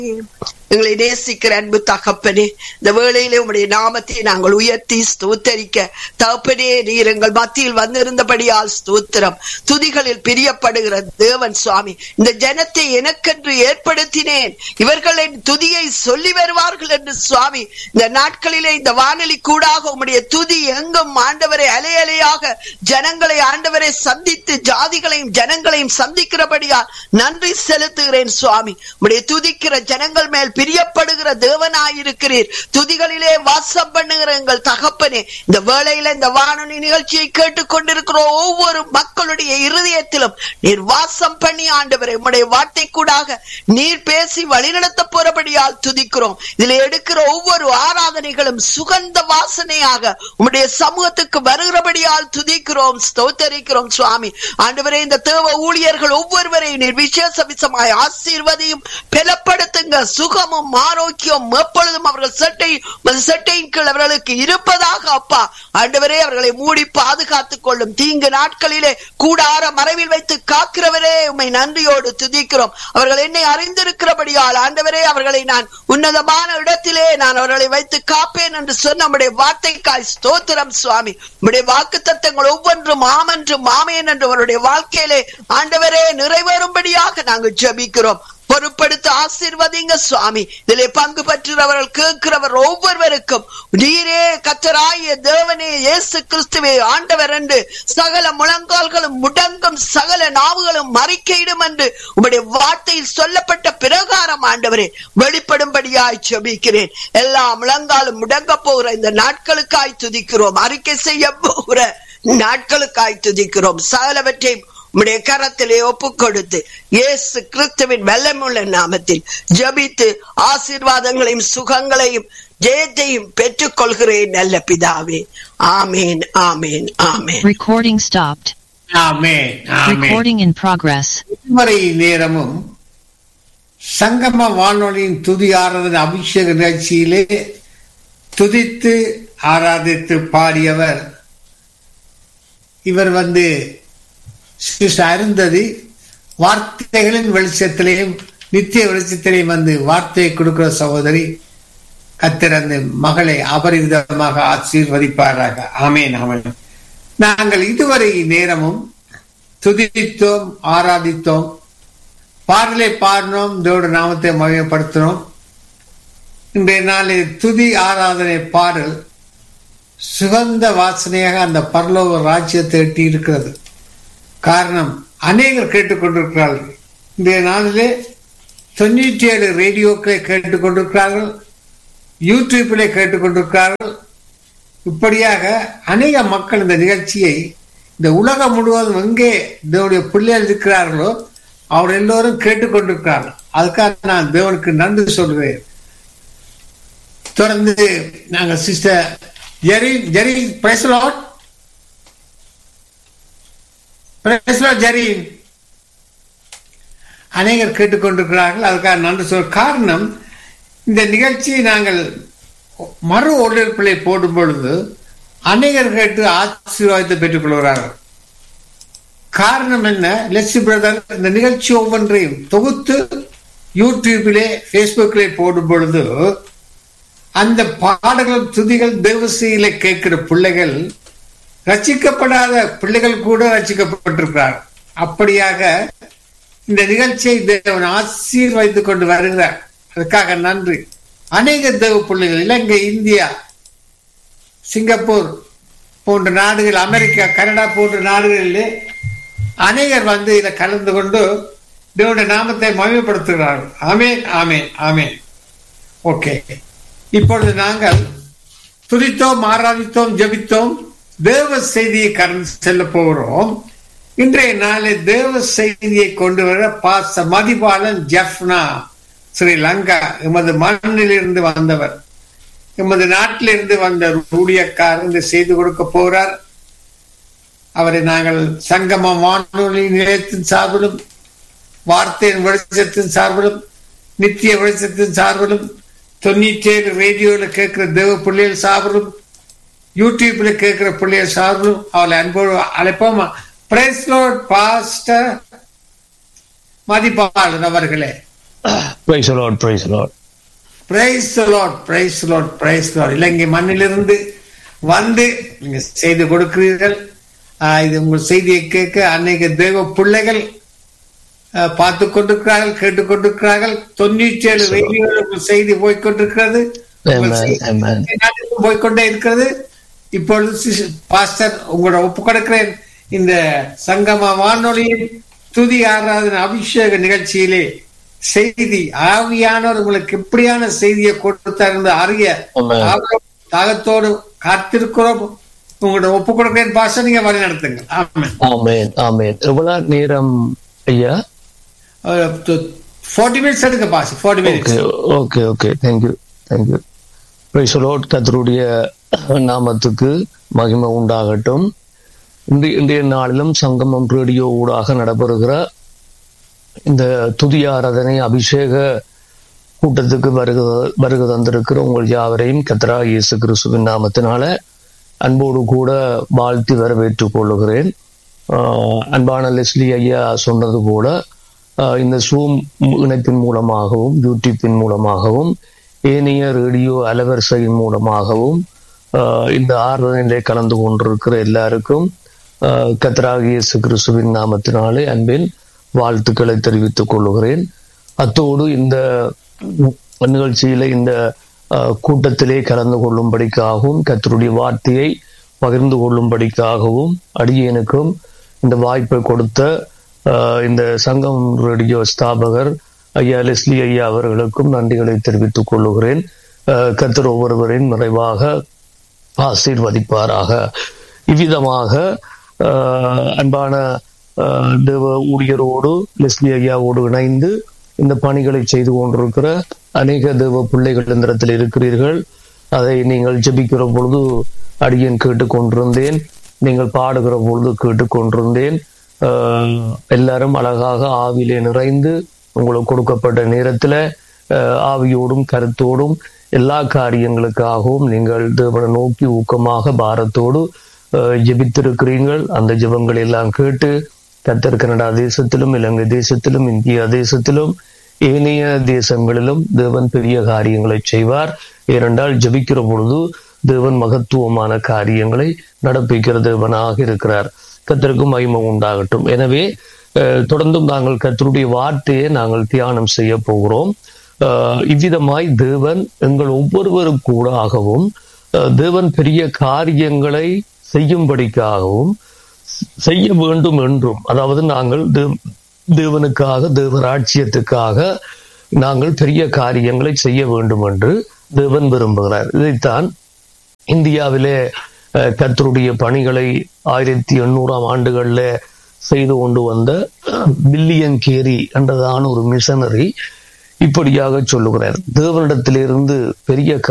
எங்களை நேசிக்கிற அன்பு தகப்பனே இந்த வேளையிலே உம்முடைய நாமத்தை நாங்கள் உயர்த்தி ஸ்தோத்தரிக்க தகப்பனே நீர் எங்கள் மத்தியில் வந்திருந்தபடியால் ஸ்தோத்திரம் துதிகளில் பிரியப்படுகிற தேவன் சுவாமி இந்த ஜனத்தை எனக்கென்று ஏற்படுத்தினேன் இவர்களின் துதியை சொல்லி வருவார்கள் என்று சுவாமி இந்த நாட்களிலே இந்த வானொலி கூடாக உம்முடைய துதி எங்கும் ஆண்டவரை அலை அலையாக ஜனங்களை ஆண்டவரை சந்தித்து ஜாதிகளையும் ஜனங்களையும் சந்திக்கிறபடியால் நன்றி செலுத்துகிறேன் சுவாமி உம்முடைய துதிக்கிற ஜனங்கள் மேல் பிரியப்படுகிற தேவனாயிருக்கிறீர் துதிகளிலே வாசம் பண்ணுகிற எங்கள் தகப்பனே இந்த வேளையில இந்த வானொலி நிகழ்ச்சியை கேட்டுக் கொண்டிருக்கிற ஒவ்வொரு மக்களுடைய இருதயத்திலும் நீர் வாசம் பண்ணி ஆண்டவரை உம்முடைய வார்த்தை கூடாக நீர் பேசி வழிநடத்த போறபடியால் துதிக்கிறோம் இதுல எடுக்கிற ஒவ்வொரு ஆராதனைகளும் சுகந்த வாசனையாக உம்முடைய சமூகத்துக்கு வருகிறபடியால் துதிக்கிறோம் ஸ்தோத்தரிக்கிறோம் சுவாமி ஆண்டவரே இந்த தேவ ஊழியர்கள் ஒவ்வொருவரையும் நீர் விசேஷ விசமாய் ஆசீர்வதியும் பலப்படுத்துங்க சுகமும் ஆரோக்கியம் எப்பொழுதும் அவர்கள் சட்டை சட்டையின் கீழ் அவர்களுக்கு இருப்பதாக அப்பா ஆண்டவரே அவர்களை மூடி பாதுகாத்துக் கொள்ளும் தீங்கு நாட்களிலே கூடார மறைவில் வைத்து காக்கிறவரே உம்மை நன்றியோடு துதிக்கிறோம் அவர்கள் என்னை அறிந்திருக்கிறபடியால் ஆண்டவரே அவர்களை நான் உன்னதமான இடத்திலே நான் அவர்களை வைத்து காப்பேன் என்று சொன்ன நம்முடைய வார்த்தைக்காய் ஸ்தோத்திரம் சுவாமி நம்முடைய வாக்கு தத்தங்கள் ஒவ்வொன்றும் ஆமென்றும் ஆமேன் என்று அவருடைய வாழ்க்கையிலே ஆண்டவரே நிறைவேறும்படியாக நாங்கள் ஜெபிக்கிறோம் பொறுப்படுத்த ஆசீர்வதிங்க சுவாமி இதிலே பங்கு பெற்றுறவர்கள் கேட்கிறவர் ஒவ்வொருவருக்கும் நீரே கத்தராய தேவனே இயேசு கிறிஸ்துவே ஆண்டவர் என்று சகல முழங்கால்களும் முடங்கும் சகல நாவுகளும் மறிக்கையிடும் என்று உம்முடைய வார்த்தையில் சொல்லப்பட்ட பிரகாரம் ஆண்டவரே வெளிப்படும்படியாய் செபிக்கிறேன் எல்லா முழங்காலும் முடங்க போகிற இந்த நாட்களுக்காய் துதிக்கிறோம் அறிக்கை செய்ய போகிற நாட்களுக்காய் துதிக்கிறோம் சகலவற்றையும் உம்முடைய கரத்திலே ஒப்பு கொடுத்து இயேசு கிறிஸ்துவின் வெள்ளமுள்ள நாமத்தில் ஜபித்து ஆசீர்வாதங்களையும் சுகங்களையும் ஜெயத்தையும் பெற்றுக் கொள்கிறேன் நல்ல பிதாவே ஆமேன் ஆமேன் ஆமேன் Recording stopped. Amen amen Recording in progress. இதுவரை நேரமும் சங்கம வானொலியின் துதி ஆராதனை அபிஷேக நிகழ்ச்சியிலே துதித்து ஆராதித்து பாடியவர் இவர் வந்து சிஸ்டர் அருந்ததி வார்த்தைகளின் வெளிச்சத்திலையும் நித்திய வெளிச்சத்திலையும் வந்து வார்த்தையை கொடுக்கிற சகோதரி கத்தர் அந்த மகளை அபரிவிதமாக ஆசீர்வதிப்பாராக ஆமேன் ஆமேன் நாங்கள் இதுவரை நேரமும் துதித்தோம் ஆராதித்தோம் பாடலை பாடினோம் தேவட நாமத்தை மகிமைப்படுத்தினோம் இன்றைய நாளில் துதி ஆராதனை பாடல் சுகந்த வாசனையாக அந்த பரலோக ராஜ்யத்தை எட்டி இருக்கிறது காரணம் அநேகர் கேட்டுக்கொண்டிருக்கிறார்கள் இன்றைய நாளிலே தொண்ணூற்றி ஏழு ரேடியோக்களை கேட்டுக்கொண்டிருக்கிறார்கள் யூடியூப்பிலே கேட்டுக்கொண்டிருக்கிறார்கள் இப்படியாக அநேக மக்கள் இந்த நிகழ்ச்சியை இந்த உலகம் முழுவதும் எங்கே தேவனுடைய பிள்ளைகள் இருக்கிறார்களோ அவர் எல்லோரும் கேட்டுக்கொண்டிருக்கிறார்கள் அதுக்காக நான் தேவனுக்கு நன்றி சொல்கிறேன் தொடர்ந்து நாங்கள் சிஸ்டர் ஜெரி ஜெரி பிரசலாட் பிரசலாட் ஜெரி அநேகர் கேட்டுக்கொண்டிருக்கிறார்கள் அதுக்காக நன்றி சொல் காரணம் இந்த நிகழ்ச்சியை நாங்கள் மறு ஒளிபரப்பிலை போடும் பொழுது அநேகர் கேட்டு ஆசீர்வாதத்தை பெற்றுக் கொள்கிறார்கள் காரணம் என்ன லெட்சி பிரதர் இந்த நிகழ்ச்சி ஒவ்வொன்றையும் தொகுத்து யூடியூபிலே பேஸ்புக்கிலே போடும் பொழுது அந்த பாடல்கள் துதிகள் தேவசையில கேட்கிற பிள்ளைகள் ரச்சிக்கப்படாத பிள்ளைகள் கூட ரச்சிக்கப்பட்டிருக்கிறார் அப்படியாக இந்த நிகழ்ச்சியை தேவன் ஆசீர்வதித்துக் கொண்டு வருகிறார் அதுக்காக நன்றி அநேக தேவ பிள்ளைகள் இலங்கை இந்தியா சிங்கப்பூர் போன்ற நாடுகள் அமெரிக்கா கனடா போன்ற நாடுகளிலே அநேகர் வந்து இதை கலந்து கொண்டு தேவனுடைய நாமத்தை மகிமைப்படுத்துகிறார்கள் ஆமேன் ஆமேன் ஆமேன் ஓகே இப்பொழுது நாங்கள் துதித்தோம் ஆராதித்தோம் ஜபித்தோம் தேவ செய்தியை கடந்து செல்ல போகிறோம் இன்றைய நாளில் தேவ செய்தியை கொண்டு வர பாச மதிபாலன் ஜெஃப்னா ஸ்ரீலங்கா எமது மண்ணிலிருந்து வந்தவர் எமது நாட்டிலிருந்து வந்த ஊழியக்காரர் இந்த செய்து கொடுக்க போறார் அவரை நாங்கள் சங்கம வானொலி நிலையத்தின் சார்பிலும் வார்த்தையின் வெளிச்சத்தின் சார்பிலும் நித்திய வெளிச்சத்தின் சார்பிலும் தொண்ணூற்றி ஏழு ரேடியோவில் கேட்கிற தேவ பிள்ளைகள் சார்பிலும் யூடியூப்ல கேட்கிற பிள்ளைகள் சார்பிலும் அவளை அன்போடு அழைப்போம் பிரைஸ் லோட் பாஸ்டர் மதிப்பாளன் அவர்களே praise lord praise lord praise lord praise lord praise lord Ilangai மண்ணிலிருந்து வந்து நீங்க செய்து கொடுக்கிறீர்கள் ஆஹ் இது உங்கள் செய்தியை கேட்க அன்னைக்கு தெய்வ பிள்ளைகள் ஆஹ் பார்த்து கொண்டிருக்கிறார்கள் கேட்டுக் கொண்டிருக்கிறார்கள் தொண்ணூற்றி ஏழு ரேடியோவில் உங்கள் செய்தி போய்கொண்டிருக்கிறது உங்கள் Amen, செய்தி amen. நாட்டுக்கும் போய்க்கொண்டே இருக்கிறது இப்பொழுது சிஸ்- பாஸ்டர் உங்களோட ஒப்பு கொடுக்கிறேன் இந்த சங்கம வானொலியின் துதி ஆராதனை அபிஷேக நிகழ்ச்சியிலே செய்தி ஆவியானவர் உங்களுக்கு எப்படியான செய்தியை கொடுத்தார் என்று அறிய Amen. ஆவலோடு, தாகத்தோடு காத்திருக்கிறோம் உங்களோட ஒப்பு கொடுக்கிறேன் பாஸ்டர் நீங்க வழி நடத்துங்க ஆமாம் ஆமேன் ஆமேன் எவ்வளவு நேரம் ஐயா ஃபார்ட்டி மினிட்ஸ் எடுங்க boss forty okay minutes okay okay thank you thank you praise lord கத்தருடைய நாமத்துக்கு மகிமை உண்டாகட்டும் இன்றைய இன்றைய நாளிலும் சங்கமம் ரேடியோ ஊடாக நடைபெறுகிற இந்த துதி ஆராதனை அபிஷேக கூட்டத்துக்கு வருக வருக தந்திருக்கிற உங்கள் யாவரையும் கத்ரா இயேசு கிறிஸ்துவின் நாமத்தினால அன்போடு கூட வாழ்த்தி வரவேற்றுக் கொள்ளுகிறேன் ஆஹ் அன்பான லெஸ்லி ஐயா சொன்னது போல ஆஹ் இந்த சூம் இணைப்பின் மூலமாகவும் யூடியூப்பின் மூலமாகவும் ஏனைய ரேடியோ அலவரிசையின் மூலமாகவும் ஆஹ் இந்த ஆராதனையிலே கலந்து கொண்டிருக்கிற எல்லாருக்கும் ஆஹ் கர்த்தராகிய இயேசு கிறிஸ்துவின் நாமத்தினாலே அன்பின் வாழ்த்துக்களை தெரிவித்துக் கொள்ளுகிறேன் அத்தோடு இந்த நிகழ்ச்சியில இந்த ஆஹ், கூட்டத்திலே கலந்து கொள்ளும்படிக்காகவும் கர்த்தருடைய வார்த்தையை பகிர்ந்து கொள்ளும்படிக்காகவும் அடியேனுக்கும் இந்த வாய்ப்பை கொடுத்த ஆஹ், இந்த சங்கம் ரேடியோ ஸ்தாபகர் ஐயா லெஸ்லி ஐயா அவர்களுக்கும் நன்றிகளை தெரிவித்துக் கொள்ளுகிறேன் ஆஹ், கர்த்தர் ஒவ்வொருவரின் நிறைவாக ஆசீர்வதிப்பாராக இவ்விதமாக ஆஹ், அன்பான ஆஹ், தேவ ஊழியரோடு லெஸ்லி ஐயாவோடு இணைந்து இந்த பணிகளை செய்து கொண்டிருக்கிற அநேக தேவ பிள்ளைகள் இந்த இடத்தில் இருக்கிறீர்கள் அதை நீங்கள் ஜெபிக்கிற பொழுது அடியேன் கேட்டுக்கொண்டிருந்தேன் நீங்கள் பாடுகிற பொழுது கேட்டுக்கொண்டிருந்தேன் ஆஹ், எல்லாரும் அழகாக ஆவிலே நிறைந்து உங்களுக்கு கொடுக்கப்பட்ட நேரத்துல ஆஹ், ஆவியோடும் கருத்தோடும் எல்லா காரியங்களுக்காகவும் நீங்கள் தேவனை நோக்கி ஊக்கமாக பாரத்தோடு ஆஹ், ஜெபித்திருக்கிறீர்கள் அந்த ஜெபங்கள் எல்லாம் கேட்டு கத்தர் கனடா தேசத்திலும் இலங்கை தேசத்திலும் இந்தியா தேசத்திலும் ஏனைய தேசங்களிலும் தேவன் பெரிய காரியங்களை செய்வார் ஏனென்றால் ஜெபிக்கிற பொழுது தேவன் மகத்துவமான காரியங்களை நடப்பிக்கிற தேவனாக இருக்கிறார் கத்தருக்கு மகிமை உண்டாகட்டும் எனவே அஹ், தொடர்ந்தும் நாங்கள் கத்தருடைய வார்த்தையை நாங்கள் தியானம் செய்ய போகிறோம் அஹ், இவ்விதமாய் தேவன் எங்கள் ஒவ்வொருவரும் கூடாகவும் அஹ், தேவன் பெரிய காரியங்களை செய்யும்படிக்காகவும் செய்ய வேண்டும் என்றும் அதாவது நாங்கள் தேவ- தேவனுக்காக தேவராட்சியத்துக்காக நாங்கள் பெரிய காரியங்களை செய்ய வேண்டும் என்று தேவன் விரும்புகிறார் இதைத்தான் இந்தியாவிலே அஹ், கர்த்தருடைய பணிகளை ஆயிரத்தி எண்ணூறாம் ஆண்டுகள்ல செய்து கொண்டு வந்த பில்லியன் கேரி என்றதான ஒரு மிஷனரி இப்படியாக சொல்லுகிறார் தேவனிடத்திலிருந்து பெரிய